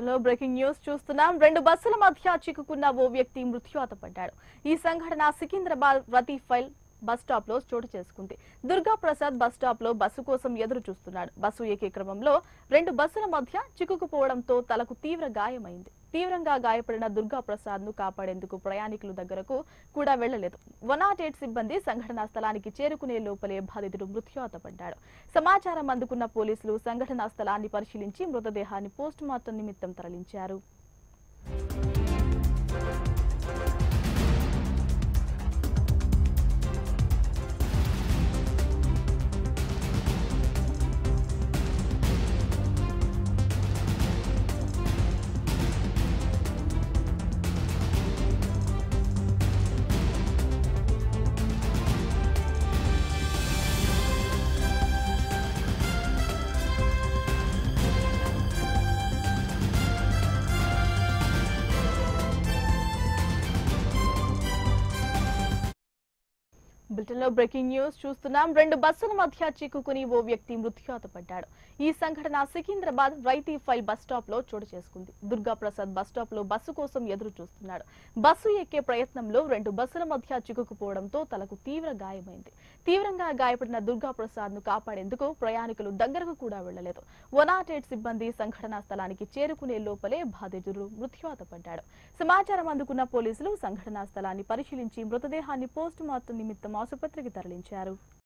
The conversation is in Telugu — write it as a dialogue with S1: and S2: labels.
S1: బులెటిన్లో బ్రేకింగ్ న్యూస్ చూస్తున్నాం రెండు బస్సుల మధ్య చిక్కుకున్న ఓ వ్యక్తి మృత్యువాత పడ్డాడు ఈ సంఘటన సికింద్రాబాద్ రతీఫైల్ బస్ స్టాప్ లో చోటు చేసుకుంది దుర్గా ప్రసాద్ బస్ స్టాప్ లో బస్సు కోసం ఎదురు చూస్తున్నాడు బస్సు ఎక్కే క్రమంలో రెండు బస్సుల మధ్య చిక్కుకుపోవడంతో తలకు తీవ్ర గాయమైంది తీవ్రంగా గాయపడిన దుర్గా ప్రసాద్ ను కాపాడేందుకు ప్రయాణికుల దగ్గరకు కూడా వెళ్లలేదు వన్ నాట్ ఎయిట్ సిబ్బంది సంఘటనా స్థలానికి చేరుకునే లోపలే బాధితుడు మృత్యువాత పడ్డాడు సమాచారం అందుకున్న పోలీసులు సంఘటనా స్థలాన్ని పరిశీలించి మృతదేహాన్ని పోస్టుమార్టం నిమిత్తం తరలించారు బులెటిన్ లో బ్రేకింగ్ న్యూస్ చూస్తున్నాం రెండు బస్సుల మధ్య చిక్కుకుని ఓ వ్యక్తి మృత్యువాత పడ్డాడు ఈ సంఘటన Secunderabad Rethifile bus stop లో చోటు చేసుకుంది దుర్గా ప్రసాద్ బస్ స్టాప్ లో బస్సు కోసం ఎదురు చూస్తున్నాడు బస్సు ఎక్కే ప్రయత్నంలో రెండు బస్సుల మధ్య చిక్కుకుపోవడంతో తలకు తీవ్ర గాయమైంది తీవ్రంగా గాయపడిన దుర్గా ప్రసాద్ ను కాపాడేందుకు ప్రయాణికులు దగ్గరకు కూడా వెళ్లలేదు వన్ నాట్ ఎయిట్ సిబ్బంది సంఘటనా స్థలానికి చేరుకునే లోపలే బాధితుడు మృత్యువాత పడ్డాడు సమాచారం అందుకున్న పోలీసులు సంఘటనా స్థలాన్ని పరిశీలించి మృతదేహాన్ని పోస్టుమార్టం నిమిత్తం ఆసుపత్రికి తరలించారు